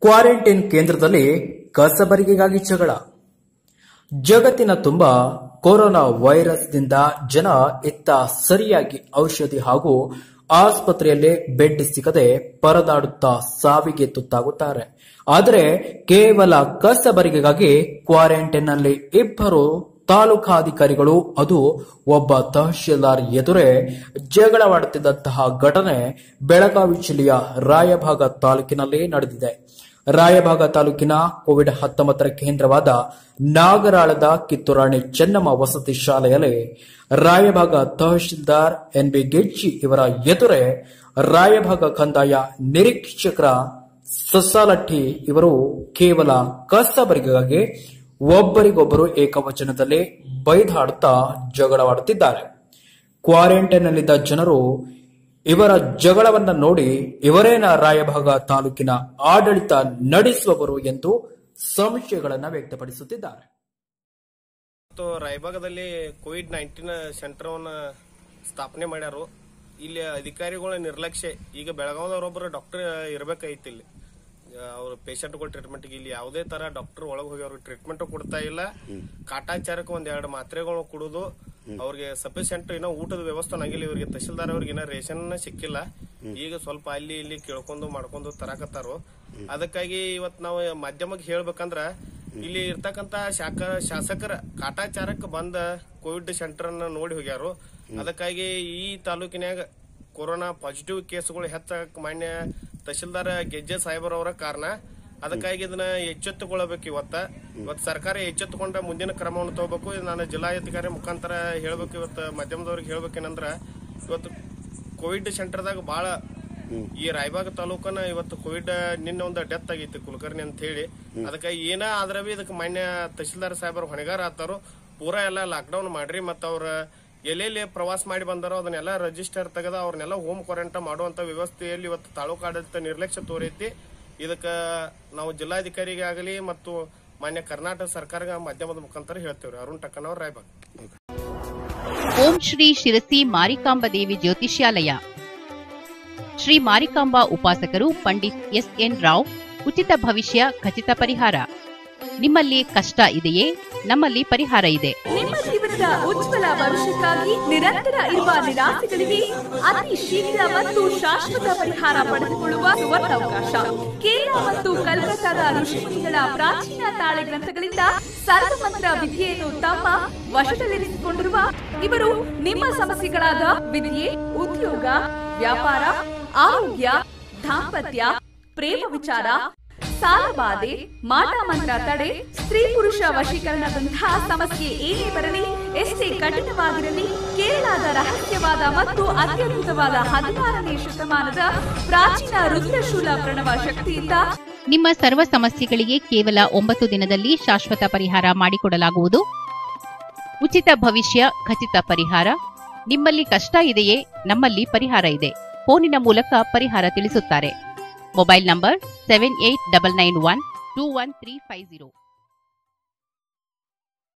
quarantine ಕೇಂದ್ರದಲ್ಲಿ ಕಸಬರಿಗೆಗಾಗಿ ಜಗಳ ಜಗತ್ತಿನ ತುಂಬ ಕೊರೋನಾ ವೈರಸ್ನಿಂದ ಜನ ಇತ್ತ ಸರಿಯಾಗಿ ಔಷಧಿ ಹಾಗೂ ಆಸ್ಪತ್ರೆಯಲ್ಲಿ ಬೆಡ್ ಸಿಗದೆ ಪರದಾಡುತ್ತಾ ಸಾವಿಗೆ ತುತ್ತಾಗುತ್ತಾರೆ ಆದರೆ ಕೇವಲ ಕಸಬರಿಗೆಗಾಗಿ ಕ್ವಾರಂಟೈನ್ನಲ್ಲಿ ಇಬ್ಬರು ತಾಲೂಕಾಧಿಕಾರಿಗಳು ಅದು ಒಬ್ಬ ತಹಶೀಲ್ದಾರ್ ಎದುರೇ ಜಗಳವಾಡುತ್ತಿದ್ದಂತಹ ಘಟನೆ ಬೆಳಗಾವಿ ಜಿಲ್ಲೆಯ ರಾಯಭಾಗ ತಾಲೂಕಿನಲ್ಲಿ ನಡೆದಿದೆ ರಾಯಭಾಗ ತಾಲೂಕಿನ ಕೋವಿಡ್ ಹತ್ತೊಂಬತ್ತರ ಕೇಂದ್ರವಾದ ನಾಗರಾಳದ ಕಿತ್ತೂರಾಣಿ ಚೆನ್ನಮ್ಮ ವಸತಿ ಶಾಲೆಯಲ್ಲಿ ರಾಯಭಾಗ ತಹಶೀಲ್ದಾರ್ ಎನ್ ಬಿ ಗೆಜ್ಜಿ ಇವರ ಎದುರೇ ರಾಯಭಾಗ ಕಂದಾಯ ನಿರೀಕ್ಷಕರ ಸಸಾಲಟ್ಟಿ ಇವರು ಕೇವಲ ಕಸಬರಿಗಾಗಿ ಒಬ್ಬರಿಗೊಬ್ಬರು ಏಕವಚನದಲ್ಲಿ ಬೈದಾಡುತ್ತಾ ಜಗಳವಾಡುತ್ತಿದ್ದಾರೆ ಕ್ವಾರಂಟೈನ್ನಲ್ಲಿದ್ದ ಜನರು ಇವರ ಜಗಳವನ್ನ ನೋಡಿ ಇವರೇನ ರಾಯಭಾಗ ತಾಲೂಕಿನ ಆಡಳಿತ ನಡೆಸುವವರು ಎಂದು ಸಂಶಯಗಳನ್ನ ವ್ಯಕ್ತಪಡಿಸುತ್ತಿದ್ದಾರೆ ಮತ್ತು ರಾಯಬಾಗದಲ್ಲಿ ಕೋವಿಡ್ ನೈನ್ಟೀನ್ ಸೆಂಟರ್ವನ್ನ ಸ್ಥಾಪನೆ ಮಾಡ್ಯಾರು ಇಲ್ಲಿ ಅಧಿಕಾರಿಗಳ ನಿರ್ಲಕ್ಷ್ಯ ಈಗ ಬೆಳಗಾವದವರೊಬ್ಬರು ಡಾಕ್ಟರ್ ಇರ್ಬೇಕಾಗಿತ್ತು ಇಲ್ಲಿ ಅವ್ರ ಪೇಷಂಟ್ಗಳ ಟ್ರೀಟ್ಮೆಂಟ್ಗೆ ಇಲ್ಲಿ ಯಾವುದೇ ತರ ಡಾಕ್ಟರ್ ಒಳಗೆ ಹೋಗಿ ಅವ್ರಿಗೆ ಟ್ರೀಟ್ಮೆಂಟ್ ಕೊಡ್ತಾ ಇಲ್ಲ ಕಾಟಾಚಾರಕ್ಕೆ ಒಂದ್ ಎರಡು ಮಾತ್ರೆಗಳು ಕೊಡುದು ಅವ್ರಿಗೆ ಸಫಿಶಿಯಂಟ್ ಏನೋ ಊಟದ ವ್ಯವಸ್ಥೆ ಆಗಿಲ್ಲ ಇವರಿಗೆ ತಹಶೀಲ್ದಾರ್ ಅವ್ರಿಗೆ ಏನೋ ರೇಷನ್ ಸಿಕ್ಕಿಲ್ಲ ಈಗ ಸ್ವಲ್ಪ ಅಲ್ಲಿ ಇಲ್ಲಿ ಕೇಳ್ಕೊಂಡು ಮಾಡ್ಕೊಂಡು ತರಾಕತ್ತಾರು ಅದಕ್ಕಾಗಿ ಇವತ್ ನಾವು ಮಾಧ್ಯಮಕ್ಕೆ ಹೇಳ್ಬೇಕಂದ್ರ ಇಲ್ಲಿ ಇರ್ತಕ್ಕಂತ ಶಾಖ ಶಾಸಕರ ಕಾಟಾಚಾರಕ್ಕೆ ಬಂದ ಕೋವಿಡ್ ಸೆಂಟರ್ ಅನ್ನ ನೋಡಿ ಹೋಗ್ಯಾರು ಅದಕ್ಕಾಗಿ ಈ ತಾಲೂಕಿನ್ಯಾಗ ಕೊರೋನಾ ಪಾಸಿಟಿವ್ ಕೇಸ್ಗಳು ಹೆಚ್ಚಾಗಕ್ ಮಾನ್ಯ ತಹಶೀಲ್ದಾರ್ ಗೆಜ್ಜೆ ಸಾಹೇಬರ್ ಅವರ ಕಾರಣ ಅದಕ್ಕಾಗಿ ಇದನ್ನ ಎಚ್ಚೆತ್ತುಕೊಳ್ಳಬೇಕು ಇವತ್ತ ಇವತ್ತು ಸರ್ಕಾರ ಎಚ್ಚೆತ್ತುಕೊಂಡ ಮುಂದಿನ ಕ್ರಮವನ್ನು ತಗೋಬೇಕು ಇದು ನಾನು ಜಿಲ್ಲಾಧಿಕಾರಿ ಮುಖಾಂತರ ಹೇಳ್ಬೇಕು ಇವತ್ತು ಮಾಧ್ಯಮದವ್ರಿಗೆ ಹೇಳ್ಬೇಕೇನಂದ್ರ ಇವತ್ತು ಕೋವಿಡ್ ಸೆಂಟರ್ದಾಗ ಬಹಳ ಈ ರಾಯಬಾಗ ತಾಲೂಕನ ಇವತ್ತು ಕೋವಿಡ್ ನಿನ್ನೆ ಒಂದು ಡೆತ್ ಆಗೈತಿ ಕುಲಕರ್ಣಿ ಅಂತ ಹೇಳಿ ಅದಕ್ಕೆ ಏನ ಆದ್ರ ಬಿ ಇದಕ್ಕೆ ಮಾನ್ಯ ತಹಶೀಲ್ದಾರ್ ಸಾಹೇಬರು ಹೊಣೆಗಾರ ಆತಾರು ಪೂರಾ ಎಲ್ಲ ಲಾಕ್ಡೌನ್ ಮಾಡ್ರಿ ಮತ್ತ ಅವ್ರ ಎಲ್ಲೆಲ್ಲಿ ಪ್ರವಾಸ ಮಾಡಿ ಬಂದಾರೋ ಅದನ್ನೆಲ್ಲ ರಿಜಿಸ್ಟರ್ ತೆಗೆದ ಅವ್ರನ್ನೆಲ್ಲ ಹೋಮ್ ಕ್ವಾರಂಟೈನ್ ಮಾಡುವಂತ ವ್ಯವಸ್ಥೆಯಲ್ಲಿ ಇವತ್ತು ತಾಲೂಕು ಆಡಳಿತ ನಿರ್ಲಕ್ಷ್ಯ ತೋರೈತಿ ಇದಕ್ಕ ನಾವು ಜಿಲ್ಲಾಧಿಕಾರಿಗೆ ಆಗಲಿ ಮತ್ತು ಮಾನ್ಯ ಕರ್ನಾಟಕ ಸರ್ಕಾರ ಮಾಧ್ಯಮದ ಮುಖಾಂತರ ಹೇಳ್ತೇವ್ರಿ ಅರುಣ್ ಟಕ್ಕನವ್ರ ರಾಯಬಾಗ್ ಓಂ ಶ್ರೀ ಶಿರಸಿ ಮಾರಿಕಾಂಬ ದೇವಿ ಜ್ಯೋತಿಷ್ಯಾಲಯ ಶ್ರೀ ಮಾರಿಕಾಂಬ ಉಪಾಸಕರು ಪಂಡಿತ್ ಎಸ್ ಎನ್ ರಾವ್ ಉಚಿತ ಭವಿಷ್ಯ ಖಚಿತ ಪರಿಹಾರ ನಿಮ್ಮಲ್ಲಿ ಕಷ್ಟ ಇದೆಯೇ ನಮ್ಮಲ್ಲಿ ಪರಿಹಾರ ಇದೆ ನಿಮ್ಮ ಜೀವನದ ಉಜ್ವಲ ಭವಿಷ್ಯಕ್ಕಾಗಿ ನಿರಂತರ ಇರುವ ನಿರಾಸೆಗಳಿಗೆ ಅತಿ ಶೀಘ್ರ ಮತ್ತು ಶಾಶ್ವತ ಪರಿಹಾರ ಪಡೆದುಕೊಳ್ಳುವ ಸುವರ್ಣಾವಕಾಶ ಕೇರಳ ಮತ್ತು ಕಲ್ಕತ್ತಾದ ಋಷಿಮುನಿಗಳ ಪ್ರಾಚೀನ ತಾಳೆ ಗ್ರಂಥಗಳಿಂದ ಸರ್ವಮಂತ್ರ ವಿದ್ಯೆಯನ್ನು ತಮ್ಮ ವಶದಲ್ಲಿರಿಸಿಕೊಂಡಿರುವ ಇವರು ನಿಮ್ಮ ಸಮಸ್ಯೆಗಳಾದ ವಿದ್ಯೆ ಉದ್ಯೋಗ ವ್ಯಾಪಾರ ಆರೋಗ್ಯ ದಾಂಪತ್ಯ ಪ್ರೇಮ ವಿಚಾರ ಸಾಲಬಾಧೆ ಮಾಟ ಮಂತ್ರ ತಡೆ ಸ್ತ್ರೀ ಪುರುಷ ವಶೀಕರಣದಂತಹ ಸಮಸ್ಯೆ ಏನೇ ಬರಲಿ ಎಷ್ಟೇ ಕಠಿಣವಾಗಿರಲಿ ಕೇರಳದ ರಹಸ್ಯವಾದ ಮತ್ತು ಅತ್ಯದ್ಭುತವಾದ ಹದಿನಾರನೇ ಶತಮಾನದ ಪ್ರಾಚೀನ ರುದ್ರಶೂಲ ಪ್ರಣವ ಶಕ್ತಿಯಿಂದ ನಿಮ್ಮ ಸರ್ವ ಸಮಸ್ಯೆಗಳಿಗೆ ಕೇವಲ ಒಂಬತ್ತು ದಿನದಲ್ಲಿ ಶಾಶ್ವತ ಪರಿಹಾರ ಮಾಡಿಕೊಡಲಾಗುವುದು ಉಚಿತ ಭವಿಷ್ಯ ಖಚಿತ ಪರಿಹಾರ ನಿಮ್ಮಲ್ಲಿ ಕಷ್ಟ ಇದೆಯೇ ನಮ್ಮಲ್ಲಿ ಪರಿಹಾರ ಇದೆ ಫೋನಿನ ಮೂಲಕ ಪರಿಹಾರ ತಿಳಿಸುತ್ತಾರೆ mobile number seven eight double nine one two one three five zero